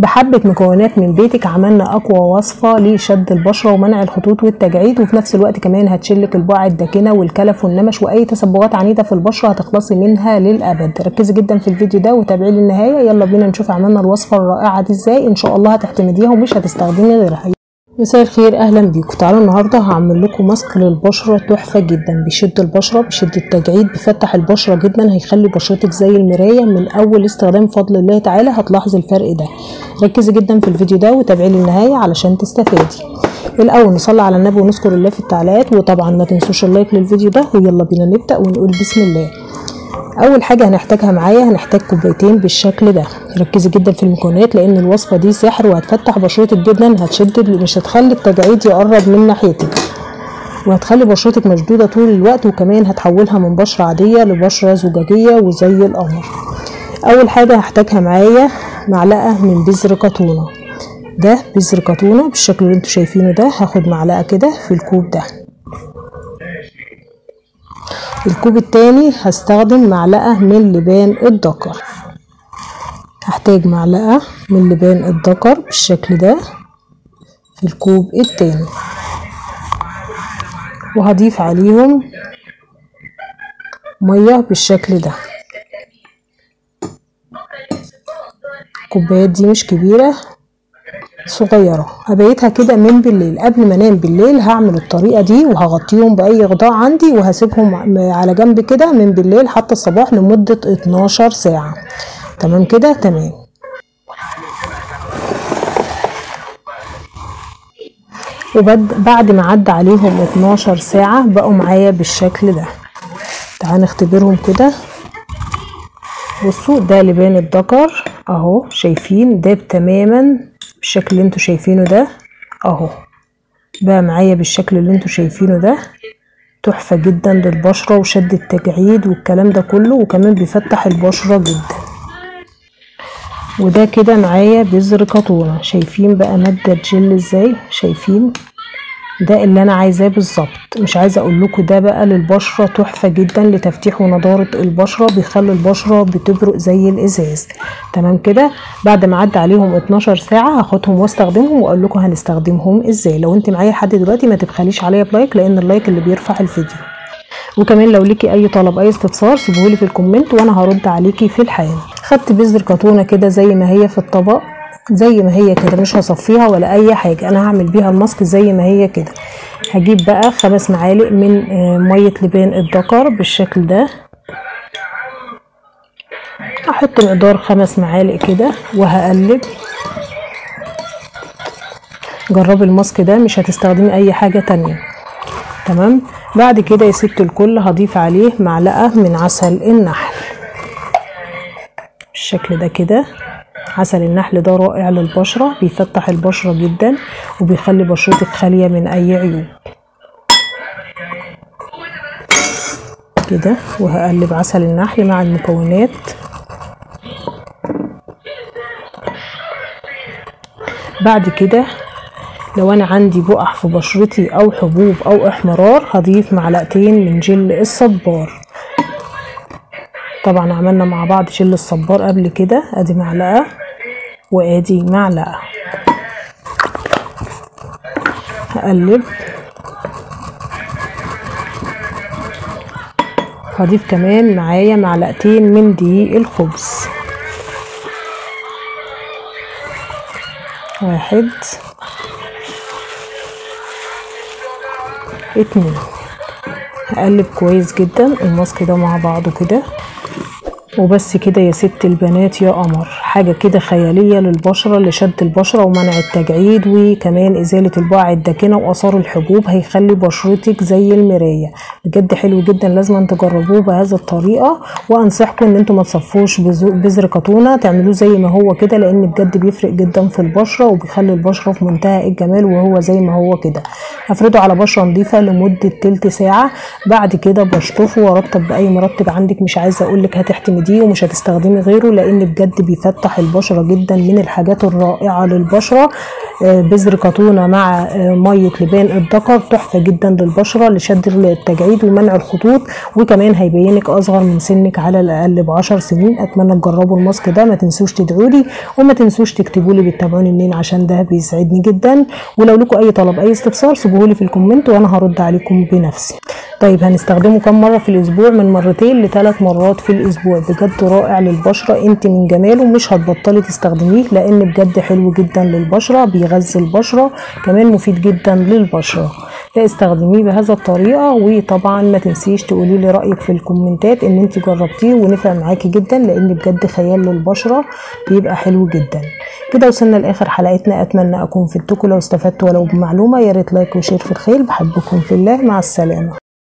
بحبة مكونات من بيتك عملنا أقوى وصفة لشد البشرة ومنع الخطوط والتجاعيد وفي نفس الوقت كمان هتشلك البقع الداكنة والكلف والنمش وأي تسبغات عنيدة في البشرة هتخلصي منها للأبد ركزي جدا في الفيديو ده وتابعيه للنهاية يلا بينا نشوف عملنا الوصفة الرائعة دي ازاي إن شاء الله هتعتمديها ومش هتستخدمي غيرها مساء الخير اهلا بيكم تعالوا النهارده هعمل لكم ماسك للبشره تحفه جدا بيشد البشره بيشد التجاعيد بيفتح البشره جدا هيخلي بشرتك زي المرايه من اول استخدام بفضل الله تعالى هتلاحظي الفرق ده ركزي جدا في الفيديو ده وتابعيه للنهايه علشان تستفادي الاول نصلي على النبي ونذكر الله في التعليقات وطبعا ما تنسوش اللايك للفيديو ده ويلا بينا نبدا ونقول بسم الله اول حاجه هنحتاجها معايا هنحتاج كوبايتين بالشكل ده ركزي جدا في المكونات لان الوصفه دي سحر وهتفتح بشرتك جدا هتشد مش هتخلي التجاعيد يقرب من ناحيتك وهتخلي بشرتك مشدوده طول الوقت وكمان هتحولها من بشره عاديه لبشره زجاجيه وزي القمر اول حاجه هحتاجها معايا معلقه من بذر كتونه ده بذر كتونه بالشكل اللي انتوا شايفينه ده هاخد معلقه كده في الكوب ده الكوب التاني هستخدم معلقة من لبان الذكر هحتاج معلقة من لبان الذكر بالشكل ده في الكوب التاني وهضيف عليهم مية بالشكل ده الكوبايات دي مش كبيرة صغيرة هبيتها كده من بالليل قبل ما انام بالليل هعمل الطريقة دي وهغطيهم بأي غطاء عندي وهسيبهم على جنب كده من بالليل حتى الصباح لمدة 12 ساعة تمام كده تمام وبعد ما عدى عليهم 12 ساعة بقوا معايا بالشكل ده تعال نختبرهم كده بصوا ده لبان الذكر اهو شايفين داب تماما بالشكل اللي انتوا شايفينه ده اهو بقى معايا بالشكل اللي انتوا شايفينه ده تحفة جدا للبشرة وشد التجاعيد والكلام ده كله وكمان بيفتح البشرة جدا وده كده معايا بذر كتونة شايفين بقى مادة الجل ازاي شايفين ده اللي انا عايزاه بالظبط مش عايزه اقول لكم ده بقى للبشره تحفه جدا لتفتيح ونضاره البشره بيخلي البشره بتبرق زي الازاز تمام كده بعد ما عدى عليهم 12 ساعه هاخدهم واستخدمهم واقول لكم هنستخدمهم ازاي لو انت معايا لحد دلوقتي ما تبخليش عليا بلايك لان اللايك اللي بيرفع الفيديو وكمان لو ليكي اي طلب اي استفسار سيبهولي في الكومنت وانا هرد عليكي في الحال خدت بذر كتونه كده زي ما هي في الطبق زي ما هي كده مش هصفيها ولا اي حاجه انا هعمل بيها الماسك زي ما هي كده هجيب بقى خمس معالق من ميه لبان الذكر بالشكل ده احط مقدار خمس معالق كده وهقلب جربي الماسك ده مش هتستخدمي اي حاجه تانية تمام بعد كده يا ست الكل هضيف عليه معلقه من عسل النحل بالشكل ده كده عسل النحل ده رائع للبشرة بيفتح البشرة جدا وبيخلي بشرتك خالية من أي عيوب كده وهقلب عسل النحل مع المكونات بعد كده لو انا عندي بقع في بشرتي او حبوب او احمرار هضيف معلقتين من جل الصبار طبعا عملنا مع بعض جل الصبار قبل كده ادي معلقه وادي معلقه هقلب هضيف كمان معايا معلقتين من دقيق الخبز واحد اتنين هقلب كويس جدا الماسك ده مع بعضه كده وبس كده يا ست البنات يا قمر حاجة كده خيالية للبشرة لشد البشرة ومنع التجاعيد وكمان إزالة البقع الداكنة وآثار الحبوب هيخلي بشرتك زي المراية بجد حلو جدا لازم تجربوه بهذه الطريقة وأنصحكم إن انتوا ما تصفوش بذر كتونة تعملوه زي ما هو كده لأن بجد بيفرق جدا في البشرة وبيخلي البشرة في منتهى الجمال وهو زي ما هو كده هفرده على بشرة نظيفة لمدة تلت ساعة بعد كده بشطفه وارطب بأي مرطب عندك مش عايزة أقولك هتعتمديه ومش هتستخدمي غيره لأن بجد بيفتح البشرة جدا من الحاجات الرائعة للبشرة آه، بذر كاتونه مع آه، ميه لبان الذكر تحفه جدا للبشره لشد التجاعيد ومنع الخطوط وكمان هيبينك اصغر من سنك على الاقل ب 10 سنين اتمنى تجربوا الماسك ده ما تنسوش تدعوا لي وما تنسوش تكتبوا لي بتتابعوني منين عشان ده بيسعدني جدا ولو لكم اي طلب اي استفسار سيبوه لي في الكومنت وانا هرد عليكم بنفسي طيب هنستخدمه كم مره في الاسبوع من مرتين لثلاث مرات في الاسبوع بجد رائع للبشره انت من جماله مش هتبطلي تستخدميه لان بجد حلو جدا للبشره بيغذي البشره كمان مفيد جدا للبشره فاستخدميه بهذا الطريقه وطبعا ما تنسيش تقولي لي رايك في الكومنتات ان انت جربتيه ونفع معاكي جدا لان بجد خيال للبشره بيبقى حلو جدا كده وصلنا لاخر حلقتنا اتمنى اكون فدتكم لو استفدت ولو بمعلومه يا ريت لايك وشير في الخير بحبكم في الله مع السلامه